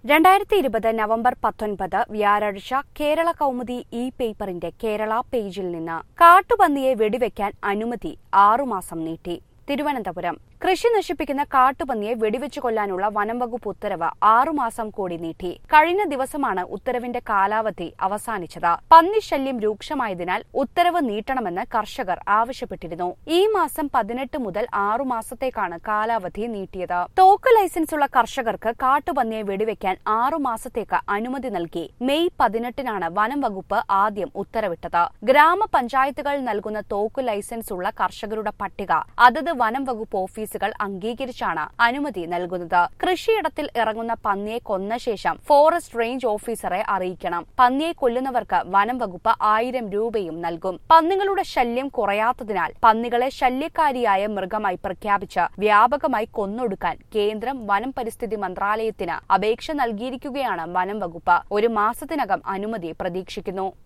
രണ്ടായിരത്തി ഇരുപത് നവംബർ പത്തൊൻപത് വ്യാഴാഴ്ച കേരള കൗമുദി ഇ പേപ്പറിന്റെ കേരള പേജിൽ നിന്ന് കാട്ടുപന്നിയെ വെടിവെക്കാൻ അനുമതി ആറുമാസം നീട്ടി തിരുവനന്തപുരം കൃഷി നശിപ്പിക്കുന്ന കാട്ടുപന്നിയെ വെടിവെച്ചു കൊല്ലാനുള്ള വനം വകുപ്പ് ഉത്തരവ് ആറുമാസം കൂടി നീട്ടി കഴിഞ്ഞ ദിവസമാണ് ഉത്തരവിന്റെ കാലാവധി അവസാനിച്ചത് പന്നി ശല്യം രൂക്ഷമായതിനാൽ ഉത്തരവ് നീട്ടണമെന്ന് കർഷകർ ആവശ്യപ്പെട്ടിരുന്നു ഈ മാസം പതിനെട്ട് മുതൽ ആറുമാസത്തേക്കാണ് കാലാവധി നീട്ടിയത് തോക്ക് ലൈസൻസുള്ള കർഷകർക്ക് കാട്ടുപന്നിയെ വെടിവെക്കാൻ ആറുമാസത്തേക്ക് അനുമതി നൽകി മെയ് പതിനെട്ടിനാണ് വനം വകുപ്പ് ആദ്യം ഉത്തരവിട്ടത് ഗ്രാമപഞ്ചായത്തുകൾ നൽകുന്ന തോക്ക് ലൈസൻസ് ഉള്ള കർഷകരുടെ പട്ടിക അതത് വനം വകുപ്പ് ഓഫീസുകൾ അംഗീകരിച്ചാണ് അനുമതി നൽകുന്നത് കൃഷിയിടത്തിൽ ഇറങ്ങുന്ന പന്നിയെ കൊന്ന ശേഷം ഫോറസ്റ്റ് റേഞ്ച് ഓഫീസറെ അറിയിക്കണം പന്നിയെ കൊല്ലുന്നവർക്ക് വനം വകുപ്പ് ആയിരം രൂപയും നൽകും പന്നികളുടെ ശല്യം കുറയാത്തതിനാൽ പന്നികളെ ശല്യക്കാരിയായ മൃഗമായി പ്രഖ്യാപിച്ച് വ്യാപകമായി കൊന്നൊടുക്കാൻ കേന്ദ്രം വനം പരിസ്ഥിതി മന്ത്രാലയത്തിന് അപേക്ഷ നൽകിയിരിക്കുകയാണ് വനം വകുപ്പ് ഒരു മാസത്തിനകം അനുമതി പ്രതീക്ഷിക്കുന്നു